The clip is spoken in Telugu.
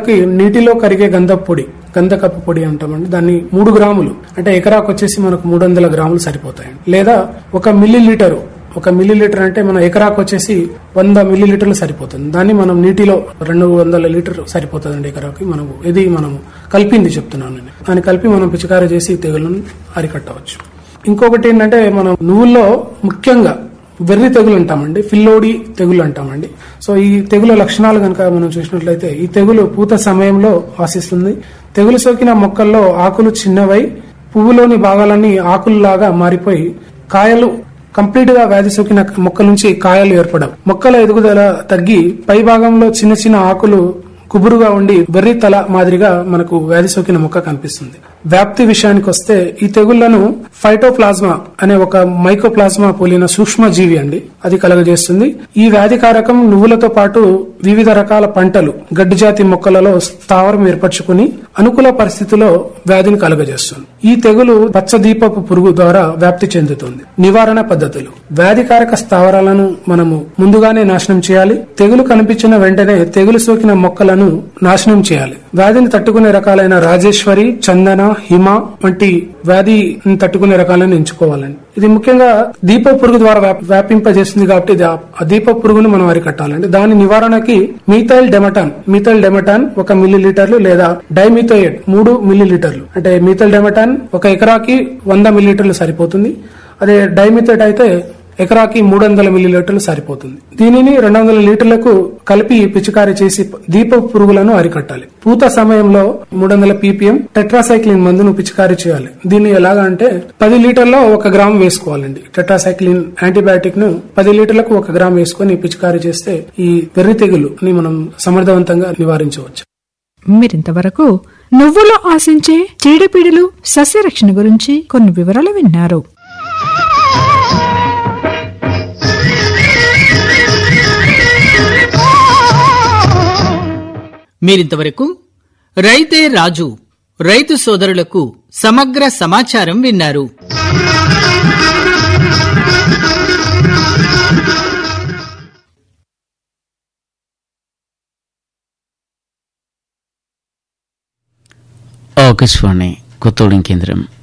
ఎకరాకి నీటిలో కరిగే గంధపు పొడి గంధకపు పొడి అంటామండి దాన్ని మూడు గ్రాములు అంటే ఎకరాకు వచ్చేసి మనకు మూడు వందల గ్రాములు సరిపోతాయండి లేదా ఒక మిల్లీ లీటరు ఒక మిల్లీ లీటర్ అంటే మన ఎకరాకు వచ్చేసి వంద మిల్లీ లీటర్లు సరిపోతుంది దాన్ని మనం నీటిలో రెండు వందల లీటర్ సరిపోతుందండి ఎకరాకి మనం ఇది మనం కలిపింది చెప్తున్నాను నేను దాన్ని కలిపి మనం పిచికారీ చేసి తెగులను అరికట్టవచ్చు ఇంకొకటి ఏంటంటే మనం నువ్వుల్లో ముఖ్యంగా వెర్రి తెగులు అంటామండి ఫిల్లోడి తెగులు అంటామండి సో ఈ తెగుల లక్షణాలు కనుక మనం చూసినట్లయితే ఈ తెగులు పూత సమయంలో ఆశిస్తుంది తెగులు సోకిన మొక్కల్లో ఆకులు చిన్నవై పువ్వులోని భాగాలన్నీ ఆకుల్లాగా మారిపోయి కాయలు కంప్లీట్ గా వ్యాధి సోకిన మొక్క నుంచి కాయలు ఏర్పడవు మొక్కల ఎదుగుదల తగ్గి పై భాగంలో చిన్న చిన్న ఆకులు కుబురుగా ఉండి బెర్రీ తల మాదిరిగా మనకు వ్యాధి సోకిన మొక్క కనిపిస్తుంది వ్యాప్తి విషయానికి వస్తే ఈ తెగుళ్లను ఫైటోప్లాజ్మా అనే ఒక మైకోప్లాజ్మా పోలిన సూక్ష్మ జీవి అండి అది కలగజేస్తుంది ఈ వ్యాధి కారకం నువ్వులతో పాటు వివిధ రకాల పంటలు గడ్డి జాతి మొక్కలలో స్థావరం ఏర్పరచుకుని అనుకూల పరిస్థితిలో వ్యాధిని కలుగజేస్తుంది ఈ తెగులు పచ్చ దీపపు పురుగు ద్వారా వ్యాప్తి చెందుతుంది నివారణ పద్ధతులు వ్యాధికారక స్థావరాలను మనము ముందుగానే నాశనం చేయాలి తెగులు కనిపించిన వెంటనే తెగులు సోకిన మొక్కలను నాశనం చేయాలి వ్యాధిని తట్టుకునే రకాలైన రాజేశ్వరి చందన హిమ వంటి వ్యాధిని తట్టుకునే రకాలను ఎంచుకోవాలండి ఇది ముఖ్యంగా దీప పురుగు ద్వారా వ్యాప- వ్యాపింపజేస్తుంది కాబట్టి ఇది ఆ- ఆ దీప పురుగును మనం అరికట్టాలండి దాని నివారణకి మీథైల్ డెమటాన్ మీథైల్ డెమటాన్ ఒక మిల్లీ లీటర్లు లేదా డైమిథోయేట్ మూడు మిల్లీ లీటర్లు అంటే మీథైల్ డెమటాన్ ఒక ఎకరాకి వంద మిల్లీ లీటర్లు సరిపోతుంది అదే డైమిథోయేట్ అయితే ఎకరాకి మూడు వందల మిల్లీ లీటర్లు సరిపోతుంది దీనిని రెండు వందల లీటర్లకు కలిపి పిచికారీ చేసి దీప పురుగులను అరికట్టాలి పూత సమయంలో మూడు వందల పీపీఎం టెట్రాసైక్లిన్ మందును పిచికారీ చేయాలి దీన్ని ఎలాగా అంటే పది లీటర్లో ఒక గ్రామ్ వేసుకోవాలండి టెట్రాసైక్లిన్ యాంటీబయాటిక్ ను పది లీటర్లకు ఒక గ్రామ్ వేసుకొని పిచికారీ చేస్తే ఈ వెర్రి తెగులుని మనం సమర్థవంతంగా నివారించవచ్చు మీరింతవరకు నువ్వులో ఆశించే చీడపీడలు సస్యరక్షణ గురించి కొన్ని వివరాలు విన్నారు మీరింతవరకు రైతే రాజు రైతు సోదరులకు సమగ్ర సమాచారం విన్నారు ఆకాశవాణి కొత్తగూడెం కేంద్రం